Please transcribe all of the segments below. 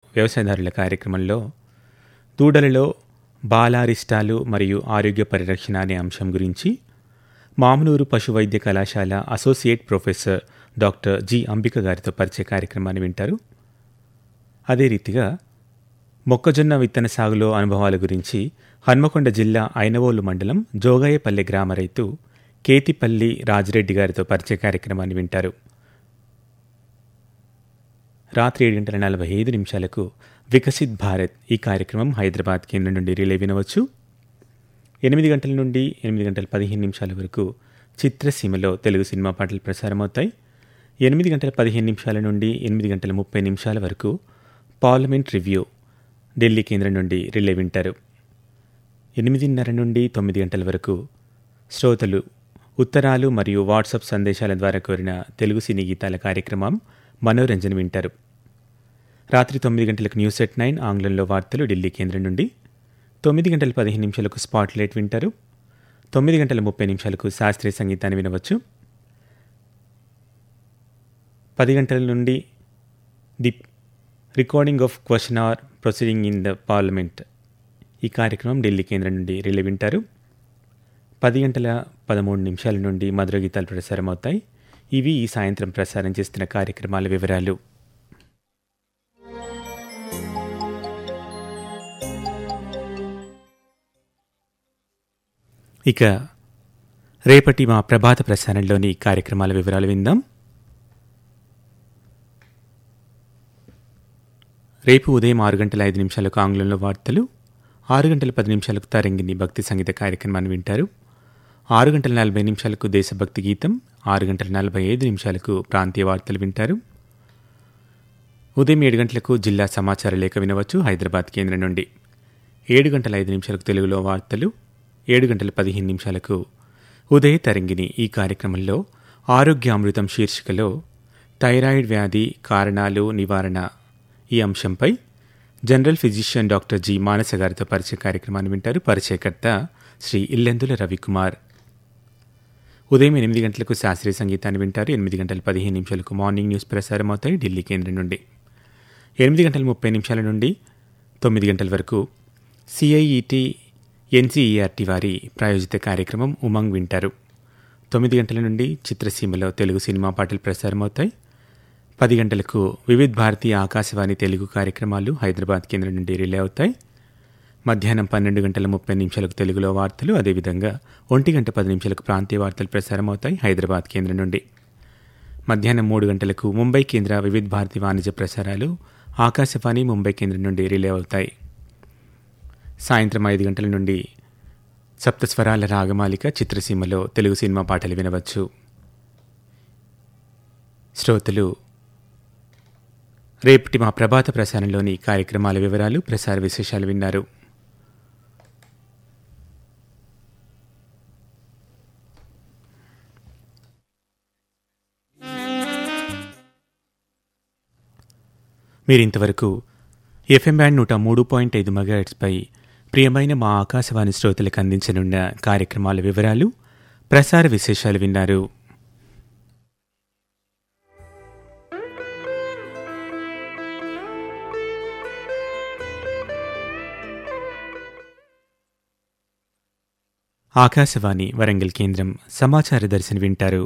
వ్యవసాయదారుల కార్యక్రమంలో దూడలలో బాలారిష్టాలు మరియు ఆరోగ్య పరిరక్షణ అనే అంశం గురించి మామనూరు పశు వైద్య కళాశాల associate professor doctor G Ambika గారితో పరిచయ కార్యక్రమాన్ని వింటారు అదే రీతిగా మొక్కజొన్న విత్తన సాగులో అనుభవాల గురించి హన్మకొండ జిల్లా ఐనవోలు మండలం జోగాయపల్లె గ్రామ రైతు కేతిపల్లి రాజిరెడ్డి గారితో పరిచయ కార్యక్రమాన్ని వింటారు రాత్రి ఏడు గంటల నలభై ఐదు నిమిషాలకు వికసిత్ భారత్ ఈ కార్యక్రమం హైదరాబాద్ కేంద్రం నుండి రిలే వినవచ్చు ఎనిమిది గంటల నుండి ఎనిమిది గంటల పదిహేను నిమిషాల వరకు చిత్రసీమలో తెలుగు సినిమా పాటలు ప్రసారమవుతాయి ఎనిమిది గంటల పదిహేను నిమిషాల నుండి ఎనిమిది గంటల ముప్పై నిమిషాల వరకు పార్లమెంట్ రివ్యూ ఢిల్లీ కేంద్రం నుండి రిలే వింటారు ఎనిమిదిన్నర నుండి తొమ్మిది గంటల వరకు శ్రోతలు ఉత్తరాలు మరియు వాట్సాప్ సందేశాల ద్వారా కోరిన తెలుగు సినీ గీతాల కార్యక్రమం మనోరంజన్ వింటారు రాత్రి తొమ్మిది గంటలకు న్యూస్ ఎట్ నైన్ ఆంగ్లంలో వార్తలు ఢిల్లీ కేంద్రం నుండి తొమ్మిది గంటల పదిహేను నిమిషాలకు స్పాట్ లైట్ వింటారు తొమ్మిది గంటల ముప్పై నిమిషాలకు శాస్త్రీయ సంగీతాన్ని వినవచ్చు పది గంటల నుండి the recording of question hour proceeding in the parliament ఈ కార్యక్రమం ఢిల్లీ కేంద్రం నుండి రిలే వింటారు పది గంటల పదమూడు నిమిషాల నుండి మధుర గీతాలు ప్రసారమవుతాయి ఇవి ఈ సాయంత్రం ప్రసారం చేస్తున్న కార్యక్రమాల వివరాలు ఇక రేపటి మా ప్రభాత ప్రసారంలోని కార్యక్రమాల వివరాలు విందాం రేపు ఉదయం ఆరు గంటల ఐదు నిమిషాలకు ఆంగ్లంలో వార్తలు ఆరు గంటల పది నిమిషాలకు తరంగిణి భక్తి సంగీత కార్యక్రమాన్ని వింటారు ఆరు గంటల నలభై నిమిషాలకు దేశభక్తి గీతం ఆరు గంటల నలభై ఐదు నిమిషాలకు ప్రాంతీయ వార్తలు వింటారు ఉదయం ఏడు గంటలకు జిల్లా సమాచార లేఖ వినవచ్చు హైదరాబాద్ కేంద్రం నుండి ఏడు గంటల ఐదు నిమిషాలకు తెలుగులో వార్తలు ఏడు గంటల పదిహేను నిమిషాలకు ఉదయ తరంగిణి ఈ కార్యక్రమంలో ఆరోగ్య అమృతం శీర్షికలో థైరాయిడ్ వ్యాధి కారణాలు నివారణ ఈ అంశంపై general physician doctor G Manasa గారితో పరిచయ కార్యక్రమాన్ని వింటారు పరిచయకర్త శ్రీ ఇల్లెందుల రవికుమార్ ఉదయం ఎనిమిది గంటలకు శాస్త్రీయ సంగీతాన్ని వింటారు ఎనిమిది గంటల పదిహేను నిమిషాలకు మార్నింగ్ న్యూస్ ప్రసారం అవుతాయి ఢిల్లీ కేంద్రం నుండి ఎనిమిది గంటల ముప్పై నిమిషాల నుండి తొమ్మిది గంటల వరకు సిఐఈటి ఎన్సీఈఆర్టీ వారి ప్రాయోజిత కార్యక్రమం ఉమంగ్ వింటారు తొమ్మిది గంటల నుండి చిత్రసీమలో తెలుగు సినిమా పాటలు ప్రసారమవుతాయి పది గంటలకు వివిధ్ భారతీయ ఆకాశవాణి తెలుగు కార్యక్రమాలు హైదరాబాద్ కేంద్రం నుండి రిలే అవుతాయి మధ్యాహ్నం పన్నెండు గంటల ముప్పై నిమిషాలకు తెలుగులో వార్తలు అదేవిధంగా ఒంటి గంట పది నిమిషాలకు ప్రాంతీయ వార్తలు ప్రసారమవుతాయి హైదరాబాద్ కేంద్రం నుండి మధ్యాహ్నం మూడు గంటలకు ముంబై కేంద్ర వివిధ్ భారతి వాణిజ్య ప్రసారాలు ఆకాశవాణి ముంబై కేంద్రం నుండి రిలే అవుతాయి సాయంత్రం ఐదు గంటల నుండి సప్తస్వరాల రాగమాలిక చిత్రసీమలో తెలుగు సినిమా పాటలు వినవచ్చు శ్రోతలు రేపటి మా ప్రభాత ప్రసారంలోని కార్యక్రమాల వివరాలు ప్రసార విశేషాలు విన్నారు మీరింతవరకు ఎఫ్ఎం బ్యాండ్ నూట మూడు పాయింట్ ఐదు మెగాహెట్స్పై ప్రియమైన మా ఆకాశవాణి శ్రోతలకు అందించనున్న కార్యక్రమాల వివరాలు ప్రసార విశేషాలు విన్నారు ఆకాశవాణి వరంగల్ కేంద్రం సమాచార దర్శన వింటారు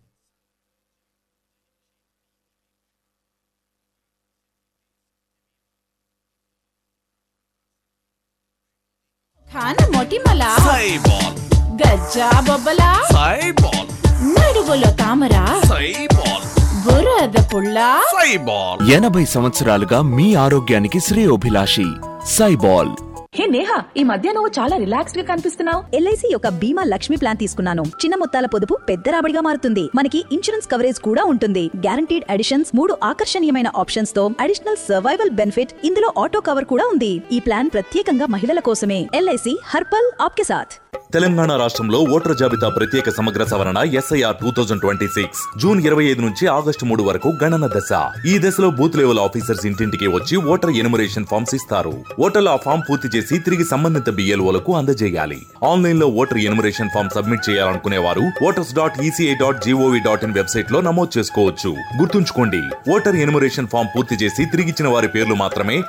ఖాన మొటిమల సైబాల్ గజ్జా బొబ్బల సైబాల్ నడువులో తామర సైబాల్ బురద పుల్ల సైబాల్ ఎనభై సంవత్సరాలుగా మీ ఆరోగ్యానికి శ్రేయోభిలాషి సైబాల్ హే నేహా ఈ మధ్య నువ్వు చాలా రిలాక్స్డ్ గా కనిపిస్తున్నావు ఎల్ఐసి యొక్క బీమా లక్ష్మి ప్లాన్ తీసుకున్నాను చిన్న మొత్తాల పొదుపు పెద్ద రాబడిగా మారుతుంది మనకి ఇన్సూరెన్స్ కవరేజ్ కూడా ఉంటుంది గ్యారంటీడ్ అడిషన్స్ మూడు ఆకర్షణీయమైన ఆప్షన్స్ తో అడిషనల్ సర్వైవల్ బెనిఫిట్ ఇందులో ఆటో కవర్ కూడా ఉంది ఈ ప్లాన్ ప్రత్యేకంగా మహిళల కోసమే ఎల్ఐసి హర్పల్ ఆప్కే సాథ్ తెలంగాణ రాష్ట్రంలో ఓటర్ జాబితా ప్రత్యేక సమగ్ర సవరణ SIR two thousand twenty six June ఇరవై ఐదు నుంచి ఆగస్టు మూడు వరకు గణన దశ ఈ దశలో బూత్ లెవెల్ ఆఫీసర్స్ ఇంటింటికి వచ్చి ఓటర్ ఎనుమరేషన్ ఫామ్స్ ఇస్తారు ఓటర్లు ఆ ఫామ్ పూర్తి చేసి తిరిగి సంబంధిత బిఎల్ఓలకు అందజేయాలి ఆన్లైన్ లో ఓటర్ ఎనుమరేషన్ ఫామ్ సబ్మిట్ చేయాలనుకునే వారు voters dot ECI dot G O V dot in website లో నమోదు చేసుకోవచ్చు గుర్తుంచుకోండి ఓటర్ ఎనుమరేషన్ ఫామ్ పూర్తి చేసి తిరిగిచ్చిన వారి పేర్లు మాత్రమే